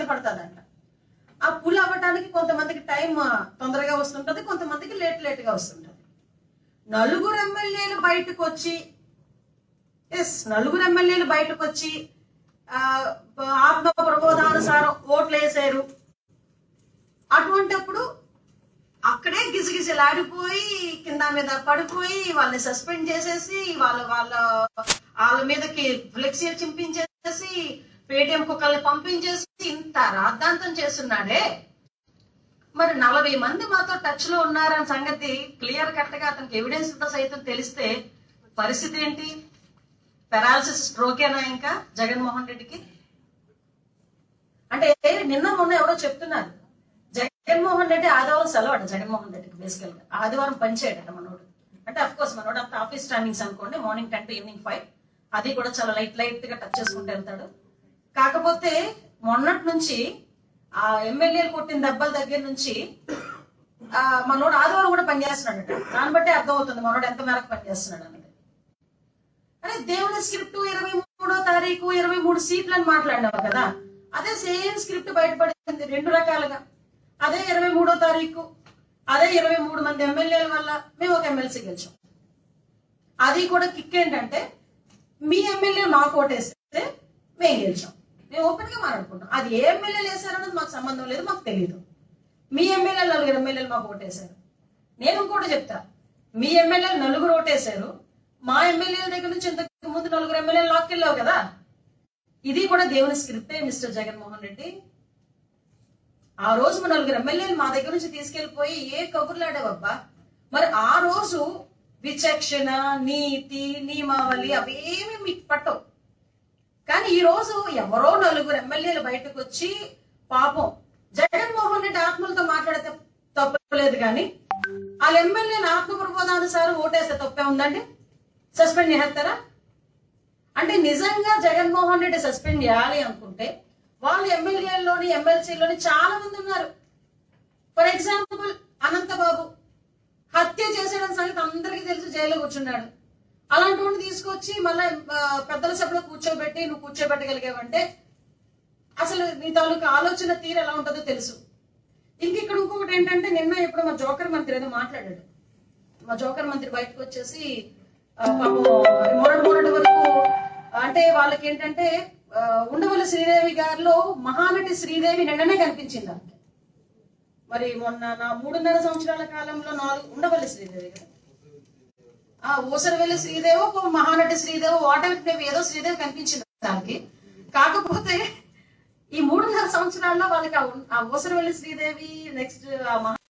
పడుతుందంట ఆ పుల్ అవ్వటానికి కొంతమందికి టైం తొందరగా వస్తుంటది కొంతమందికి లేట్ లేట్ గా వస్తుంటది నలుగురు ఎమ్మెల్యేలు బయటకు వచ్చి ఎస్ నలుగురు ఎమ్మెల్యేలు బయటకు వచ్చి ఆ, ఆత్మ ప్రబోధానుసారం ఓట్లు వేసారు అటువంటప్పుడు అక్కడే గిజగిజలాడిపోయి కింద మీద పడిపోయి వాళ్ళని సస్పెండ్ చేసేసి వాళ్ళ వాళ్ళ వాళ్ళ మీదకి ఫ్లెక్సీలు చింపించేసి పేటిఎం కుక్కల్ని పంపించేసి ఇంత రాద్ధాంతం చేస్తున్నాడే మరి నలభై మంది మాతో టచ్ లో ఉన్నారన్న సంగతి క్లియర్ కట్ గా అతనికి ఎవిడెన్స్ తో సైతం తెలిస్తే పరిస్థితి ఏంటి పెరాలసిస్ స్ట్రోకేనా ఇంకా జగన్మోహన్ రెడ్డికి అంటే నిన్న మొన్న ఎవరో చెప్తున్నారు జగన్మోహన్ రెడ్డి ఆదివారం సెలవు అట జగన్మోహన్ రెడ్డికి బేసికల్ గా ఆదివారం పనిచేయడట మనోడు అంటే అఫ్ కోర్స్ మనోడు అంత ఆఫీస్ టైమింగ్స్ అనుకోండి morning ten to evening five అది కూడా చాలా లైట్ లైట్ గా టచ్ చేసుకుంటూ వెళ్తాడు కాకపోతే మొన్నటి నుంచి ఆ ఎమ్మెల్యేలు కొట్టిన దెబ్బల దగ్గర నుంచి ఆ మనోడు ఆదివారం కూడా పనిచేస్తున్నాడట దాన్ని బట్టి అర్థమవుతుంది మనోడు ఎంత మేరకు పనిచేస్తున్నాడు అన్నది అరే దేవుని స్క్రిప్ట్ ఇరవై మూడో తారీఖు ఇరవై మూడు సీట్లు అని మాట్లాడినావు కదా అదే సేమ్ స్క్రిప్ట్ బయటపడింది రెండు రకాలుగా అదే ఇరవై మూడో తారీఖు అదే ఇరవై మూడు మంది ఎమ్మెల్యేల వల్ల మేము ఒక ఎమ్మెల్సీ గెలిచాం అది కూడా కిక్ ఏంటంటే మీ ఎమ్మెల్యే మాకు ఓటేస్తే మేము గెలిచాం మేము ఓపెన్ గా మాట్లాడుకుంటాం అది ఏ ఎమ్మెల్యేలు వేశారన్నది మాకు సంబంధం లేదు మాకు తెలియదు మీ ఎమ్మెల్యేలు నలుగురు ఎమ్మెల్యేలు మాకు ఓటేశారు నేను కూడా చెప్తా మీ ఎమ్మెల్యేలు నలుగురు ఓటేశారు మా ఎమ్మెల్యేల దగ్గర నుంచి ఇంతకు ముందు నలుగురు ఎమ్మెల్యేలు లాక్కెళ్ళావు కదా ఇది కూడా దేవుని స్క్రిప్టే మిస్టర్ జగన్మోహన్ రెడ్డి ఆ రోజు మన నలుగురు ఎమ్మెల్యేలు మా దగ్గర నుంచి తీసుకెళ్లిపోయి ఏ కబుర్లాడావబ్బా మరి ఆ రోజు విచక్షణ నీతి నియమావళి అవేమి మీకు పట్టవు కానీ ఈ రోజు ఎవరో నలుగురు ఎమ్మెల్యేలు బయటకు వచ్చి పాపం జగన్మోహన్ రెడ్డి ఆత్మలతో మాట్లాడితే తప్పలేదు కానీ వాళ్ళ ఎమ్మెల్యేలు ఆత్మ ప్రబోధానుసారం ఓటేస్తే తప్పే ఉందండి సస్పెండ్ చేస్తారా అంటే నిజంగా జగన్మోహన్ రెడ్డి సస్పెండ్ చేయాలి అనుకుంటే వాళ్ళ ఎమ్మెల్యేలోని ఎమ్మెల్సీలోని చాలా మంది ఉన్నారు ఫర్ ఎగ్జాంపుల్ అనంతబాబు హత్య చేసేయడం సంగతి అందరికీ తెలుసు జైల్లో కూర్చున్నాడు అలాంటి వాడిని తీసుకొచ్చి మళ్ళీ పెద్దల సభలో కూర్చోబెట్టి నువ్వు కూర్చోబెట్టగలిగావంటే అసలు నీ తాలూకు ఆలోచన తీరు ఎలా ఉంటుందో తెలుసు ఇంక ఇక్కడ ఇంకొకటి ఏంటంటే నిన్న ఇప్పుడు మా జోకర్ మంత్రి ఏదో మాట్లాడాడు మా జోకర్ మంత్రి బయటకు వచ్చేసి ఆ, పాపం మొరటి మొరటి వరకు అంటే వాళ్ళకి ఏంటంటే ఆ, ఉండవల్లి శ్రీదేవి గారిలో మహానటి శ్రీదేవి నిన్ననే కనిపించింది అంట మరి మొన్న నా మూడున్నర సంవత్సరాల కాలంలో నాలుగు ఉండవల్లి శ్రీదేవి కదా ఆ ఊసరవెల్లి శ్రీదేవో ఒక మహానటి శ్రీదేవో వాటర్ ఏదో శ్రీదేవి కనిపించింది దానికి కాకపోతే ఈ మూడున్నర సంవత్సరాల్లో వాళ్ళకి ఆ ఉన్- ఆ ఊసరవెల్లి శ్రీదేవి నెక్స్ట్ ఆ మహా